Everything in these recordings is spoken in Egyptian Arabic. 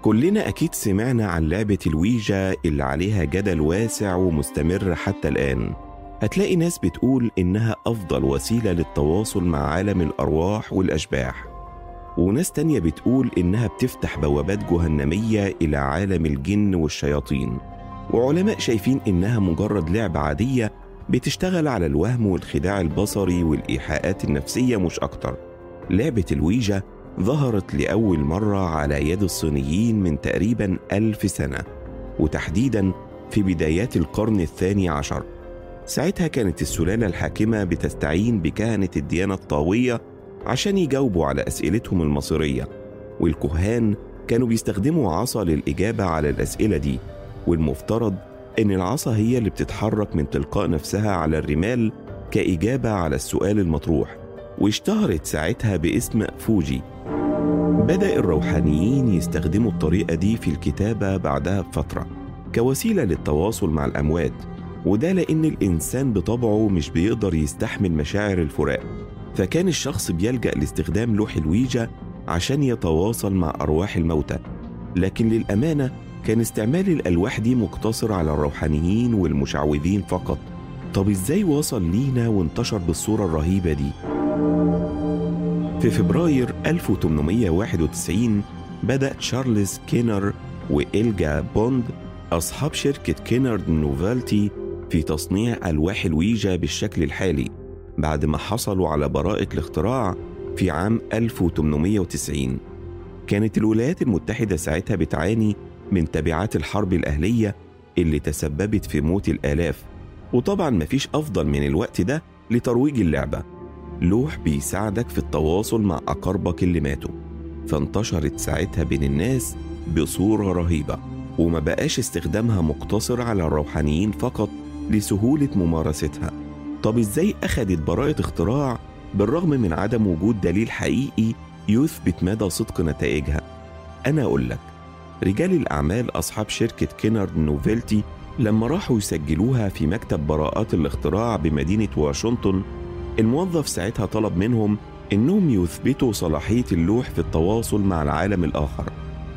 كلنا أكيد سمعنا عن لعبة الويجا اللي عليها جدل واسع ومستمر حتى الآن هتلاقي ناس بتقول إنها أفضل وسيلة للتواصل مع عالم الأرواح والأشباح وناس تانية بتقول إنها بتفتح بوابات جهنمية إلى عالم الجن والشياطين وعلماء شايفين إنها مجرد لعبة عادية بتشتغل على الوهم والخداع البصري والإيحاءات النفسية مش أكتر لعبة الويجا ظهرت لأول مرة على يد الصينيين من تقريبا ألف سنة وتحديدا في بدايات القرن الثاني عشر ساعتها كانت السلالة الحاكمة بتستعين بكهنة الديانة الطاوية عشان يجاوبوا على أسئلتهم المصيرية والكهان كانوا بيستخدموا عصا للإجابة على الأسئلة دي والمفترض إن العصا هي اللي بتتحرك من تلقاء نفسها على الرمال كإجابة على السؤال المطروح واشتهرت ساعتها باسم فوجي بدأ الروحانيين يستخدموا الطريقة دي في الكتابة بعدها بفترة كوسيلة للتواصل مع الأموات وده لأن الإنسان بطبعه مش بيقدر يستحمل مشاعر الفراق فكان الشخص بيلجأ لاستخدام لوح الويجا عشان يتواصل مع أرواح الموتى لكن للأمانة كان استعمال الألواح دي مقتصر على الروحانيين والمشعوذين فقط طب إزاي وصل لينا وانتشر بالصورة الرهيبة دي؟ في فبراير 1891 بدأ تشارلز كينر وإلجا بوند أصحاب شركة كينارد نوفالتي في تصنيع ألواح الويجا بالشكل الحالي بعد ما حصلوا على براءة الاختراع في عام 1890 كانت الولايات المتحدة ساعتها بتعاني من تبعات الحرب الأهلية اللي تسببت في موت الآلاف وطبعا مفيش أفضل من الوقت ده لترويج اللعبة لوح بيساعدك في التواصل مع أقاربك اللي ماتوا فانتشرت ساعتها بين الناس بصورة رهيبة وما بقاش استخدامها مقتصر على الروحانيين فقط لسهولة ممارستها طب ازاي أخدت براءة اختراع بالرغم من عدم وجود دليل حقيقي يثبت مدى صدق نتائجها أنا أقول لك رجال الأعمال أصحاب شركة كينارد نوفيلتي لما راحوا يسجلوها في مكتب براءات الاختراع بمدينة واشنطن الموظف ساعتها طلب منهم إنهم يثبتوا صلاحية اللوح في التواصل مع العالم الآخر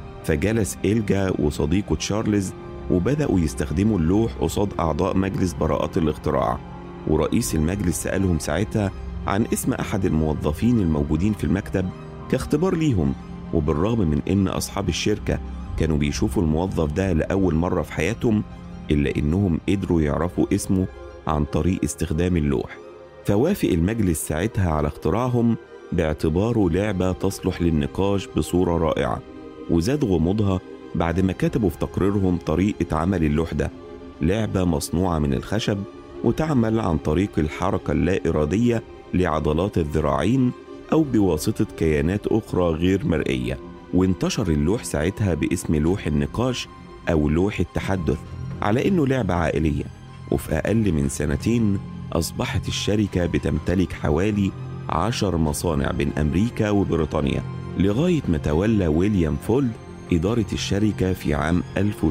فجلس إلجا وصديقه تشارلز وبدأوا يستخدموا اللوح قصاد أعضاء مجلس براءات الاختراع ورئيس المجلس سألهم ساعتها عن اسم أحد الموظفين الموجودين في المكتب كاختبار ليهم وبالرغم من إن أصحاب الشركة كانوا بيشوفوا الموظف ده لأول مرة في حياتهم إلا إنهم قدروا يعرفوا اسمه عن طريق استخدام اللوح فوافق المجلس ساعتها على اختراعهم باعتباره لعبة تصلح للنقاش بصورة رائعة وزاد غموضها بعد ما كتبوا في تقريرهم طريقة عمل اللوح ده لعبة مصنوعة من الخشب وتعمل عن طريق الحركة اللا إرادية لعضلات الذراعين أو بواسطة كيانات أخرى غير مرئية وانتشر اللوح ساعتها باسم لوح النقاش أو لوح التحدث على إنه لعبة عائلية وفي أقل من سنتين أصبحت الشركة بتمتلك حوالي عشر مصانع بين أمريكا وبريطانيا لغاية ما تولى ويليام فولد إدارة الشركة في عام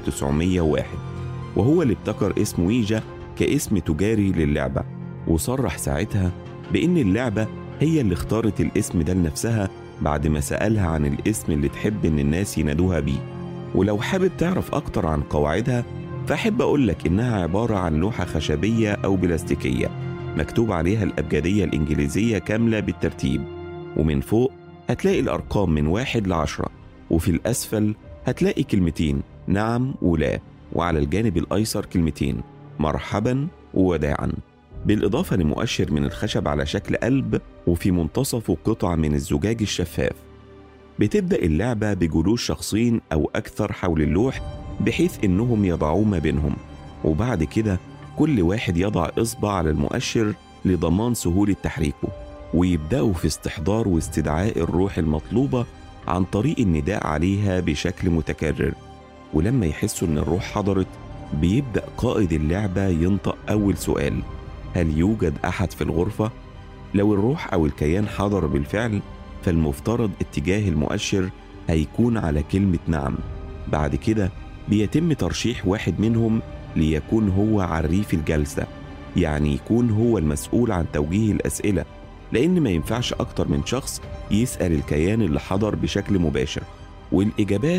1901 وهو اللي ابتكر اسم ويجا كاسم تجاري للعبة وصرح ساعتها بإن اللعبة هي اللي اختارت الاسم ده لنفسها بعد ما سألها عن الاسم اللي تحب إن الناس ينادوها بيه ولو حابب تعرف أكتر عن قواعدها فأحب أقول لك إنها عبارة عن لوحة خشبية أو بلاستيكية مكتوب عليها الأبجدية الإنجليزية كاملة بالترتيب ومن فوق هتلاقي الأرقام من واحد لعشرة وفي الأسفل هتلاقي كلمتين نعم ولا وعلى الجانب الأيسر كلمتين مرحبا ووداعا بالإضافة لمؤشر من الخشب على شكل قلب وفي منتصفه قطع من الزجاج الشفاف بتبدأ اللعبة بجلوس شخصين أو أكثر حول اللوح بحيث إنهم يضعوه ما بينهم وبعد كده كل واحد يضع إصبع على المؤشر لضمان سهولة تحريكه ويبدأوا في استحضار واستدعاء الروح المطلوبة عن طريق النداء عليها بشكل متكرر ولما يحسوا إن الروح حضرت بيبدأ قائد اللعبة ينطق أول سؤال هل يوجد أحد في الغرفة؟ لو الروح أو الكيان حضر بالفعل فالمفترض اتجاه المؤشر هيكون على كلمة نعم بعد كده بيتم ترشيح واحد منهم ليكون هو عريف الجلسة يعني يكون هو المسؤول عن توجيه الأسئلة لأن ما ينفعش أكتر من شخص يسأل الكيان اللي حضر بشكل مباشر والإجابات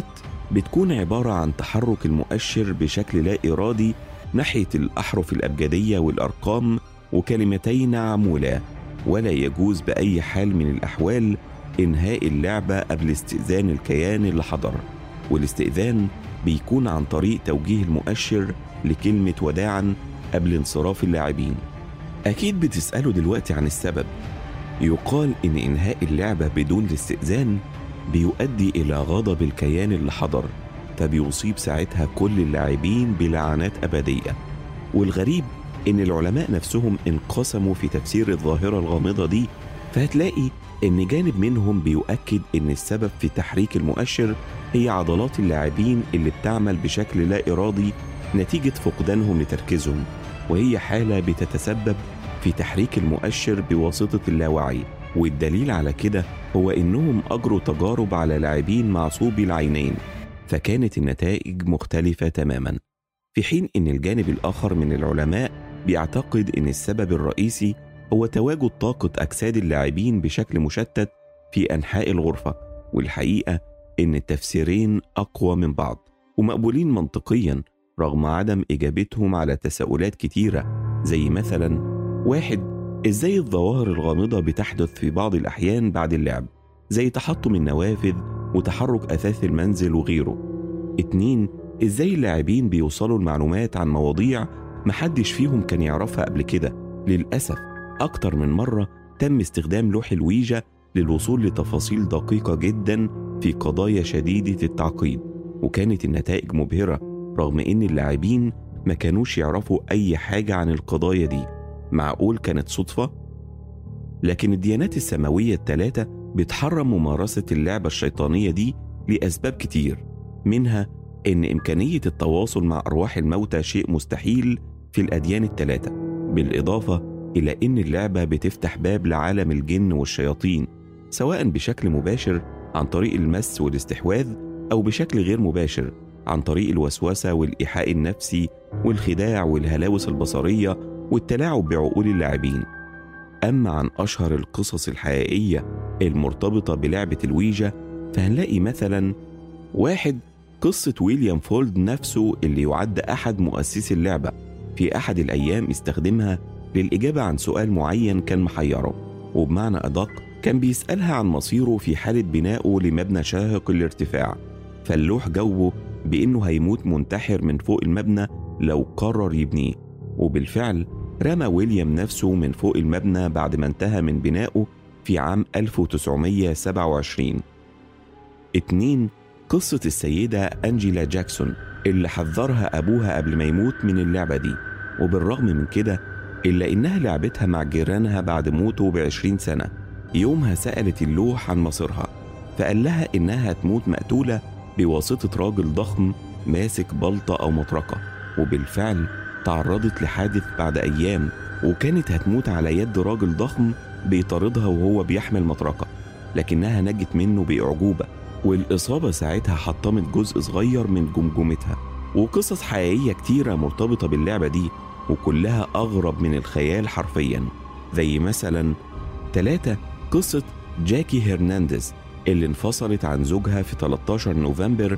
بتكون عبارة عن تحرك المؤشر بشكل لا إرادي ناحية الأحرف الأبجدية والأرقام وكلمتين عمولا ولا يجوز بأي حال من الأحوال إنهاء اللعبة قبل استئذان الكيان اللي حضر والاستئذان بيكون عن طريق توجيه المؤشر لكلمة وداعا قبل انصراف اللاعبين أكيد بتسألوا دلوقتي عن السبب يقال إن إنهاء اللعبة بدون الاستئذان بيؤدي إلى غضب الكيان اللي حضر فبيصيب ساعتها كل اللاعبين بلعنات أبدية والغريب إن العلماء نفسهم انقسموا في تفسير الظاهرة الغامضة دي فهتلاقي إن جانب منهم بيؤكد إن السبب في تحريك المؤشر هي عضلات اللاعبين اللي بتعمل بشكل لا إرادي نتيجة فقدانهم لتركيزهم وهي حالة بتتسبب في تحريك المؤشر بواسطة اللاوعي والدليل على كده هو إنهم أجروا تجارب على لاعبين معصوبي العينين فكانت النتائج مختلفة تماما في حين إن الجانب الآخر من العلماء بيعتقد إن السبب الرئيسي هو تواجد طاقة أجساد اللاعبين بشكل مشتت في أنحاء الغرفة والحقيقة إن التفسيرين أقوى من بعض ومقبولين منطقيا رغم عدم إجابتهم على تساؤلات كتيرة زي مثلا واحد إزاي الظواهر الغامضة بتحدث في بعض الأحيان بعد اللعب زي تحطم النوافذ وتحرك أثاث المنزل وغيره اتنين إزاي اللاعبين بيوصلوا المعلومات عن مواضيع محدش فيهم كان يعرفها قبل كده للأسف أكتر من مرة تم استخدام لوح الويجا للوصول لتفاصيل دقيقة جدا في قضايا شديدة التعقيد وكانت النتائج مبهرة رغم إن اللاعبين ما كانوش يعرفوا أي حاجة عن القضايا دي معقول كانت صدفة؟ لكن الديانات السماوية الثلاثة بتحرم ممارسة اللعبة الشيطانية دي لأسباب كتير منها إن إمكانية التواصل مع أرواح الموتى شيء مستحيل في الأديان الثلاثة بالإضافة إلى إن اللعبة بتفتح باب لعالم الجن والشياطين سواء بشكل مباشر عن طريق المس والاستحواذ أو بشكل غير مباشر عن طريق الوسوسة والإيحاء النفسي والخداع والهلاوس البصرية والتلاعب بعقول اللاعبين أما عن أشهر القصص الحقيقية المرتبطة بلعبة الويجا فهنلاقي مثلا واحد قصة ويليام فولد نفسه اللي يعد أحد مؤسسي اللعبة في أحد الأيام استخدمها للإجابة عن سؤال معين كان محيره وبمعنى أدق كان بيسألها عن مصيره في حالة بنائه لمبنى شاهق الارتفاع فاللوح جاوبه بإنه هيموت منتحر من فوق المبنى لو قرر يبنيه وبالفعل رمى ويليام نفسه من فوق المبنى بعد ما انتهى من بنائه في عام 1927 اتنين قصة السيدة أنجيلا جاكسون اللي حذرها أبوها قبل ما يموت من اللعبة دي وبالرغم من كده إلا إنها لعبتها مع جيرانها بعد موته بعشرين سنة يومها سألت اللوح عن مصيرها فقال لها إنها هتموت مقتولة بواسطة راجل ضخم ماسك بلطة أو مطرقة وبالفعل تعرضت لحادث بعد أيام وكانت هتموت على يد راجل ضخم بيطاردها وهو بيحمل مطرقة لكنها نجت منه بأعجوبة والإصابة ساعتها حطمت جزء صغير من جمجمتها وقصص حقيقية كتيرة مرتبطة باللعبة دي وكلها أغرب من الخيال حرفيا زي مثلا ثلاثة قصة جاكي هرنانديز اللي انفصلت عن زوجها في 13 نوفمبر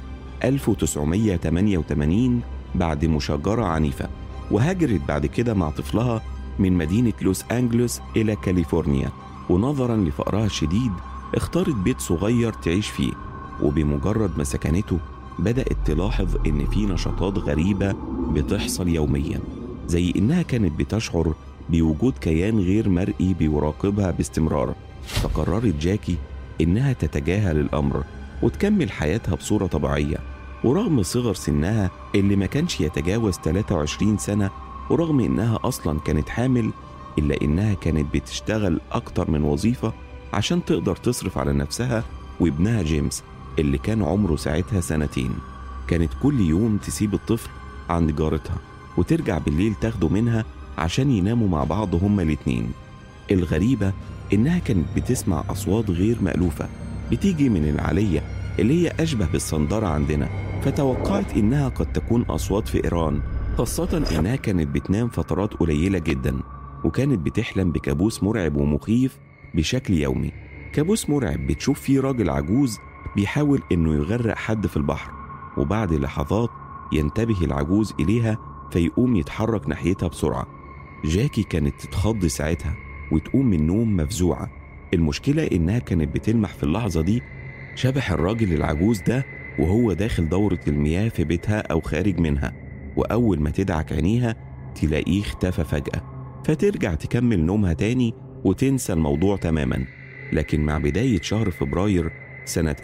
1988 بعد مشاجرة عنيفة وهاجرت بعد كده مع طفلها من مدينة لوس أنجلوس إلى كاليفورنيا ونظرا لفقرها الشديد اختارت بيت صغير تعيش فيه وبمجرد ما سكنته بدأت تلاحظ إن في نشاطات غريبة بتحصل يوميا زي إنها كانت بتشعر بوجود كيان غير مرئي بيراقبها باستمرار فقررت جاكي إنها تتجاهل الأمر وتكمل حياتها بصورة طبيعية ورغم صغر سنها اللي ما كانش يتجاوز 23 سنة ورغم إنها أصلا كانت حامل إلا إنها كانت بتشتغل أكتر من وظيفة عشان تقدر تصرف على نفسها وابنها جيمس اللي كان عمره ساعتها سنتين كانت كل يوم تسيب الطفل عند جارتها وترجع بالليل تاخده منها عشان يناموا مع بعض هما الاتنين الغريبة إنها كانت بتسمع أصوات غير مألوفة بتيجي من العلية اللي هي أشبه بالصندرة عندنا فتوقعت إنها قد تكون أصوات في إيران خاصة إنها كانت بتنام فترات قليلة جدا وكانت بتحلم بكابوس مرعب ومخيف بشكل يومي كابوس مرعب بتشوف فيه راجل عجوز بيحاول إنه يغرق حد في البحر وبعد لحظات ينتبه العجوز إليها فيقوم يتحرك ناحيتها بسرعة جاكي كانت تتخض ساعتها وتقوم من النوم مفزوعة المشكلة إنها كانت بتلمح في اللحظة دي شبح الراجل العجوز ده وهو داخل دورة المياه في بيتها أو خارج منها وأول ما تدعك عينيها تلاقيه اختفى فجأة فترجع تكمل نومها تاني وتنسى الموضوع تماما لكن مع بداية شهر فبراير سنة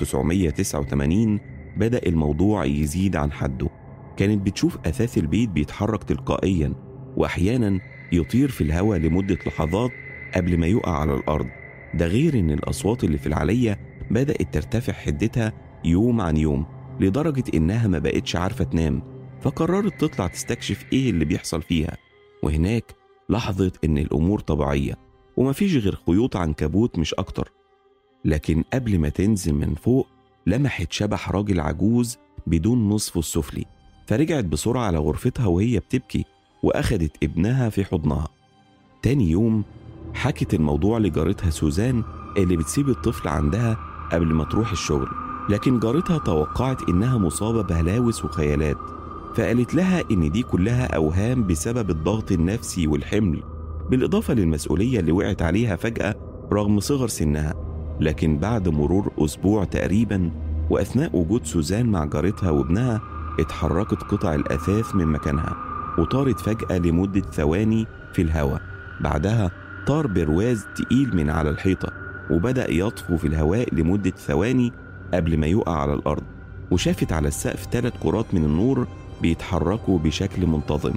1989 بدأ الموضوع يزيد عن حده كانت بتشوف أثاث البيت بيتحرك تلقائيا وأحيانا يطير في الهواء لمدة لحظات قبل ما يقع على الأرض ده غير إن الأصوات اللي في العلية بدأت ترتفع حدتها يوم عن يوم لدرجة إنها ما بقتش عارفة تنام فقررت تطلع تستكشف إيه اللي بيحصل فيها وهناك لاحظت إن الأمور طبيعية ومفيش غير خيوط عنكبوت مش أكتر لكن قبل ما تنزل من فوق لمحت شبح راجل عجوز بدون نصفه السفلي فرجعت بسرعة على غرفتها وهي بتبكي وأخدت ابنها في حضنها تاني يوم حكت الموضوع لجارتها سوزان اللي بتسيب الطفل عندها قبل ما تروح الشغل لكن جارتها توقعت إنها مصابة بهلاوس وخيالات فقالت لها إن دي كلها أوهام بسبب الضغط النفسي والحمل بالإضافة للمسؤولية اللي وقعت عليها فجأة رغم صغر سنها لكن بعد مرور أسبوع تقريبا وأثناء وجود سوزان مع جارتها وابنها اتحركت قطع الأثاث من مكانها وطارت فجأة لمدة ثواني في الهواء بعدها طار برواز تقيل من على الحيطة وبدأ يطفو في الهواء لمدة ثواني قبل ما يقع على الأرض وشافت على السقف ثلاث كرات من النور بيتحركوا بشكل منتظم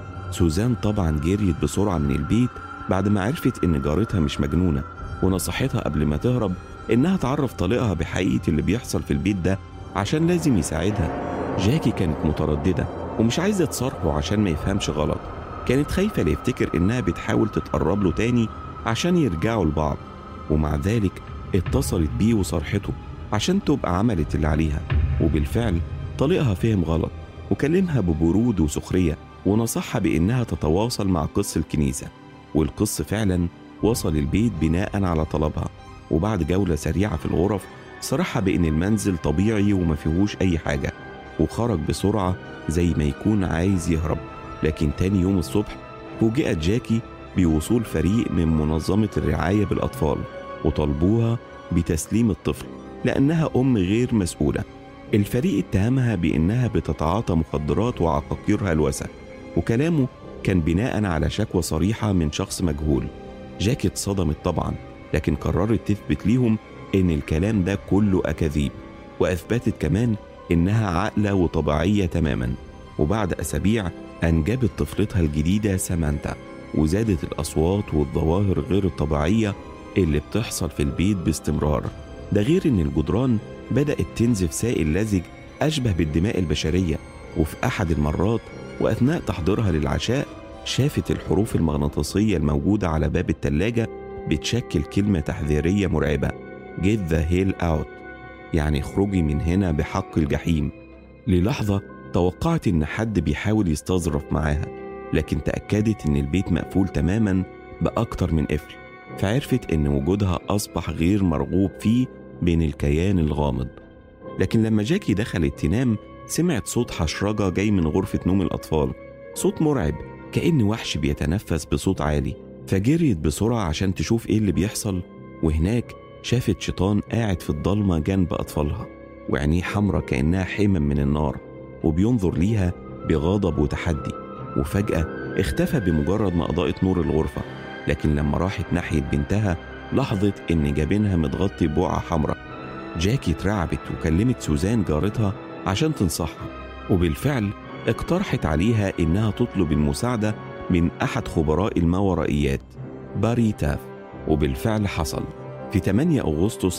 سوزان طبعا جريت بسرعة من البيت بعد ما عرفت إن جارتها مش مجنونة ونصحتها قبل ما تهرب إنها تعرف طليقها بحقيقة اللي بيحصل في البيت ده عشان لازم يساعدها جاكي كانت مترددة ومش عايزة تصارحه عشان ما يفهمش غلط كانت خايفة ليفتكر إنها بتحاول تتقرب له تاني عشان يرجعوا لبعض ومع ذلك اتصلت بيه وصرحته عشان تبقى عملت اللي عليها وبالفعل طليقها فهم غلط وكلمها ببرود وسخرية ونصحها بإنها تتواصل مع قس الكنيسة والقس فعلا وصل البيت بناء على طلبها وبعد جولة سريعة في الغرف صرحها بإن المنزل طبيعي وما فيهوش أي حاجة وخرج بسرعة زي ما يكون عايز يهرب لكن تاني يوم الصبح فوجئت جاكي بوصول فريق من منظمة الرعاية بالأطفال وطلبوها بتسليم الطفل لأنها أم غير مسؤولة الفريق اتهمها بإنها بتتعاطى مخدرات وعقاقير هلوسة وكلامه كان بناء على شكوى صريحة من شخص مجهول جاكي اتصدمت طبعا لكن قررت تثبت ليهم إن الكلام ده كله أكاذيب وأثبتت كمان إنها عاقلة وطبيعية تماما وبعد أسابيع أنجبت طفلتها الجديدة سامانتا وزادت الأصوات والظواهر غير الطبيعية اللي بتحصل في البيت باستمرار ده غير إن الجدران بدأت تنزف سائل لزج أشبه بالدماء البشرية وفي أحد المرات وأثناء تحضيرها للعشاء شافت الحروف المغناطيسية الموجودة على باب التلاجة بتشكل كلمة تحذيرية مرعبة Get the hell out يعني اخرجي من هنا بحق الجحيم للحظة توقعت إن حد بيحاول يستظرف معاها لكن تأكدت إن البيت مقفول تماما بأكتر من قفل فعرفت إن وجودها أصبح غير مرغوب فيه بين الكيان الغامض لكن لما جاكي دخلت تنام سمعت صوت حشرجة جاي من غرفة نوم الأطفال صوت مرعب كأن وحش بيتنفس بصوت عالي فجريت بسرعة عشان تشوف إيه اللي بيحصل وهناك شافت شيطان قاعد في الضلمة جنب أطفالها وعينيه حمرة كأنها حمم من النار وبينظر ليها بغضب وتحدي وفجأة اختفى بمجرد ما أضاءت نور الغرفة لكن لما راحت ناحية بنتها لاحظت إن جبينها متغطي ببقعة حمراء جاكي اترعبت وكلمت سوزان جارتها عشان تنصحها وبالفعل اقترحت عليها إنها تطلب المساعدة من أحد خبراء الماورائيات باري تاف وبالفعل حصل في 8 أغسطس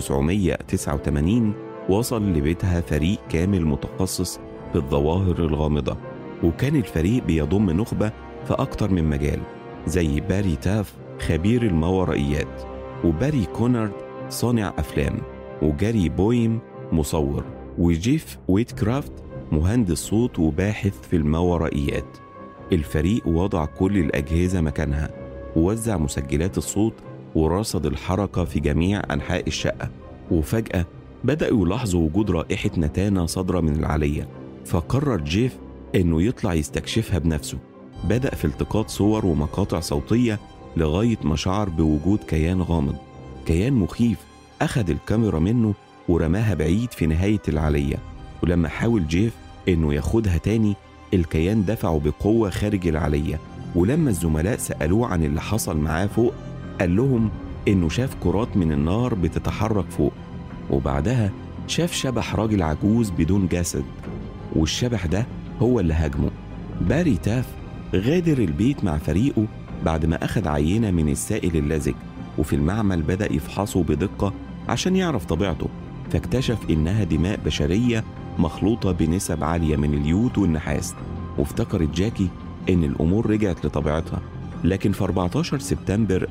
1989 وصل لبيتها فريق كامل متخصص في الظواهر الغامضة وكان الفريق بيضم نخبة في أكتر من مجال زي باري تاف خبير الماورائيات وباري كونارد صانع أفلام وجاري بويم مصور وجيف ويتكرافت مهندس صوت وباحث في الماورائيات الفريق وضع كل الأجهزة مكانها ووزع مسجلات الصوت ورصد الحركة في جميع أنحاء الشقة وفجأة بدأوا يلاحظوا وجود رائحة نتانة صادرة من العلية فقرر جيف إنه يطلع يستكشفها بنفسه بدأ في التقاط صور ومقاطع صوتية لغاية ما شعر بوجود كيان غامض كيان مخيف أخذ الكاميرا منه ورماها بعيد في نهاية العلية ولما حاول جيف إنه ياخدها تاني الكيان دفعه بقوة خارج العلية ولما الزملاء سألوه عن اللي حصل معاه فوق قال لهم إنه شاف كرات من النار بتتحرك فوق وبعدها شاف شبح راجل عجوز بدون جسد والشبح ده هو اللي هاجمه باري تاف غادر البيت مع فريقه بعد ما أخذ عينة من السائل اللزج وفي المعمل بدأ يفحصه بدقة عشان يعرف طبيعته فاكتشف إنها دماء بشرية مخلوطة بنسب عالية من اليود والنحاس وافتكرت جاكي إن الأمور رجعت لطبيعتها لكن في 14 سبتمبر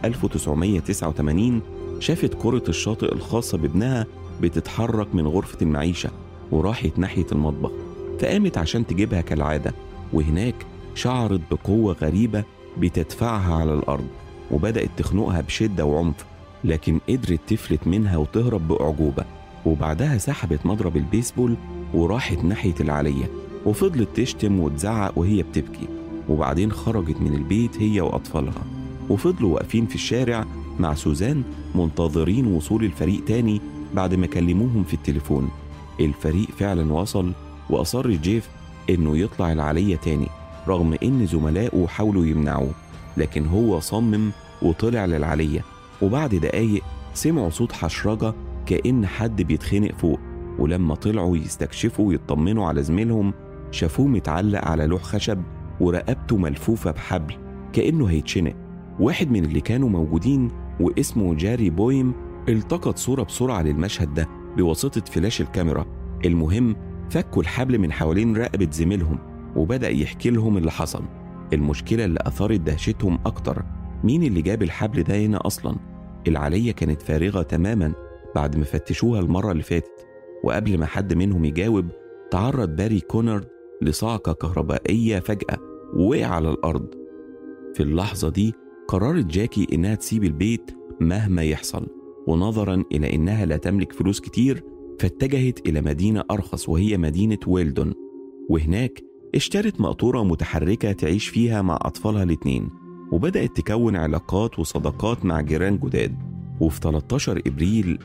1989 شافت كرة الشاطئ الخاصة بابنها بتتحرك من غرفة المعيشة وراحت ناحية المطبخ فقامت عشان تجيبها كالعادة وهناك شعرت بقوة غريبة بتدفعها على الأرض وبدأت تخنقها بشدة وعنف لكن قدرت تفلت منها وتهرب بأعجوبة وبعدها سحبت مضرب البيسبول وراحت ناحية العلية وفضلت تشتم وتزعق وهي بتبكي وبعدين خرجت من البيت هي وأطفالها وفضلوا واقفين في الشارع مع سوزان منتظرين وصول الفريق تاني بعد ما كلموهم في التليفون الفريق فعلا وصل وأصر جيف إنه يطلع العلية تاني رغم إن زملائه حاولوا يمنعوه لكن هو صمم وطلع للعلية وبعد دقايق سمعوا صوت حشرجة كأن حد بيتخنق فوق ولما طلعوا يستكشفوا ويطمنوا على زميلهم شافوه متعلق على لوح خشب ورقبته ملفوفة بحبل كأنه هيتشنق واحد من اللي كانوا موجودين واسمه جاري بويم التقط صورة بسرعة للمشهد ده بواسطة فلاش الكاميرا المهم فكوا الحبل من حوالين رقبة زميلهم وبدأ يحكي لهم اللي حصل المشكلة اللي أثارت دهشتهم أكتر مين اللي جاب الحبل ده هنا أصلا العلية كانت فارغة تماما بعد ما فتشوها المرة اللي فاتت وقبل ما حد منهم يجاوب تعرض باري كونرد لصعقة كهربائية فجأة ووقع على الأرض في اللحظة دي قررت جاكي إنها تسيب البيت مهما يحصل ونظرا إلى إنها لا تملك فلوس كتير فاتجهت إلى مدينة أرخص وهي مدينة ويلدون وهناك اشترت مقطورة متحركة تعيش فيها مع أطفالها الاتنين وبدأت تكون علاقات وصداقات مع جيران جداد وفي 13 إبريل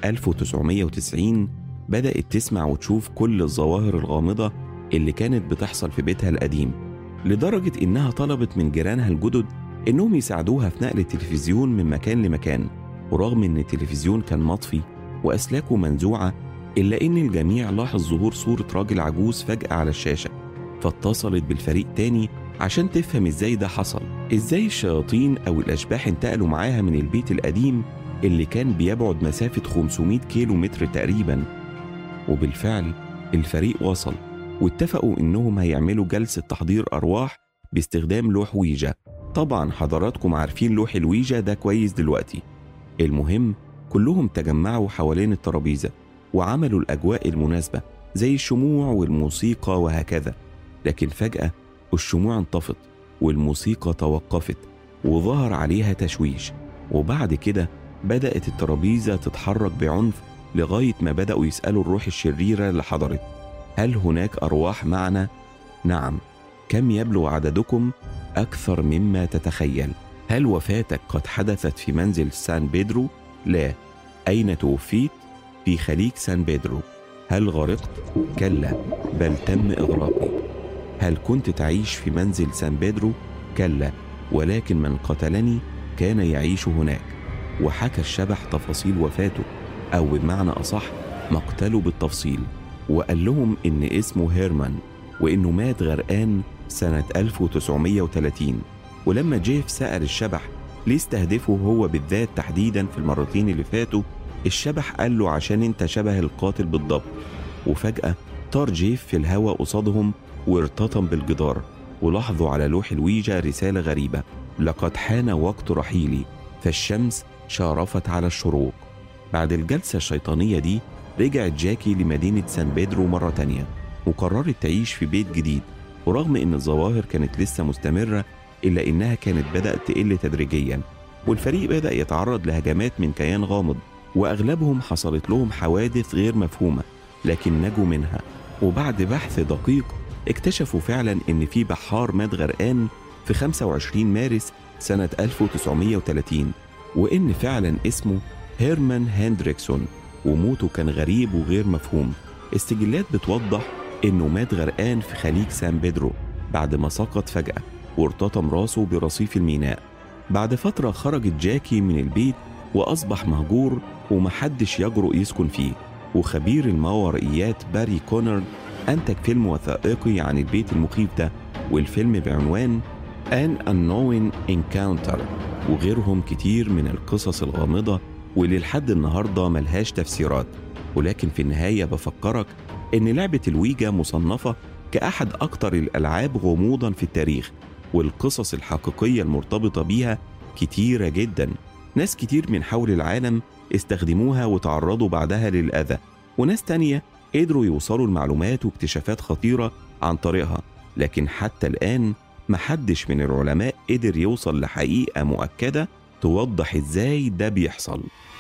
1990 بدأت تسمع وتشوف كل الظواهر الغامضة اللي كانت بتحصل في بيتها القديم لدرجة إنها طلبت من جيرانها الجدد إنهم يساعدوها في نقل التلفزيون من مكان لمكان ورغم إن التلفزيون كان مطفي وأسلاكه منزوعة إلا إن الجميع لاحظ ظهور صورة راجل عجوز فجأة على الشاشة فاتصلت بالفريق تاني عشان تفهم إزاي ده حصل إزاي الشياطين أو الأشباح انتقلوا معاها من البيت القديم اللي كان بيبعد مسافة 500 كيلو متر تقريبا وبالفعل الفريق وصل واتفقوا إنهم هيعملوا جلسة تحضير أرواح باستخدام لوح ويجا طبعا حضراتكم عارفين لوح الويجا ده كويس دلوقتي المهم كلهم تجمعوا حوالين الترابيزة وعملوا الأجواء المناسبة زي الشموع والموسيقى وهكذا لكن فجأة الشموع انطفت والموسيقى توقفت وظهر عليها تشويش وبعد كده بدأت الترابيزة تتحرك بعنف لغاية ما بدأوا يسألوا الروح الشريرة اللي حضرت هل هناك أرواح معنا؟ نعم كم يبلغ عددكم أكثر مما تتخيل هل وفاتك قد حدثت في منزل سان بيدرو؟ لا أين توفيت؟ في خليج سان بيدرو هل غرقت؟ كلا بل تم إغراقي هل كنت تعيش في منزل سان بيدرو؟ كلا ولكن من قتلني كان يعيش هناك وحكى الشبح تفاصيل وفاته أو بمعنى أصح مقتله بالتفصيل وقال لهم إن اسمه هيرمان وإنه مات غرقان سنة 1930 ولما جيف سأل الشبح ليه استهدفه هو بالذات تحديدا في المرتين اللي فاتوا الشبح قال له عشان انت شبه القاتل بالضبط وفجأة طار جيف في الهواء قصادهم وارتطم بالجدار ولاحظوا على لوح الويجا رسالة غريبة لقد حان وقت رحيلي فالشمس شارفت على الشروق بعد الجلسة الشيطانية دي رجعت جاكي لمدينة سان بيدرو مرة تانية وقررت تعيش في بيت جديد ورغم إن الظواهر كانت لسه مستمرة إلا إنها كانت بدأت تقل تدريجيا والفريق بدأ يتعرض لهجمات من كيان غامض وأغلبهم حصلت لهم حوادث غير مفهومة لكن نجوا منها وبعد بحث دقيق اكتشفوا فعلا إن في بحار مات غرقان في 25 مارس سنة 1930 وإن فعلا اسمه هيرمان هندريكسون وموته كان غريب وغير مفهوم السجلات بتوضح إنه مات غرقان في خليج سان بيدرو بعد ما سقط فجأة وارتطم راسه برصيف الميناء بعد فترة خرجت جاكي من البيت وأصبح مهجور ومحدش يجرؤ يسكن فيه وخبير الماورائيات باري كونر أنتج فيلم وثائقي عن البيت المخيف ده والفيلم بعنوان An Unknown Encounter وغيرهم كتير من القصص الغامضة واللي لحد النهاردة ملهاش تفسيرات ولكن في النهاية بفكرك إن لعبة الويجا مصنفة كأحد أكتر الألعاب غموضا في التاريخ والقصص الحقيقية المرتبطة بيها كتيرة جدا ناس كتير من حول العالم استخدموها وتعرضوا بعدها للأذى وناس تانية قدروا يوصلوا لمعلومات واكتشافات خطيرة عن طريقها لكن حتى الآن محدش من العلماء قدر يوصل لحقيقة مؤكدة توضح ازاي ده بيحصل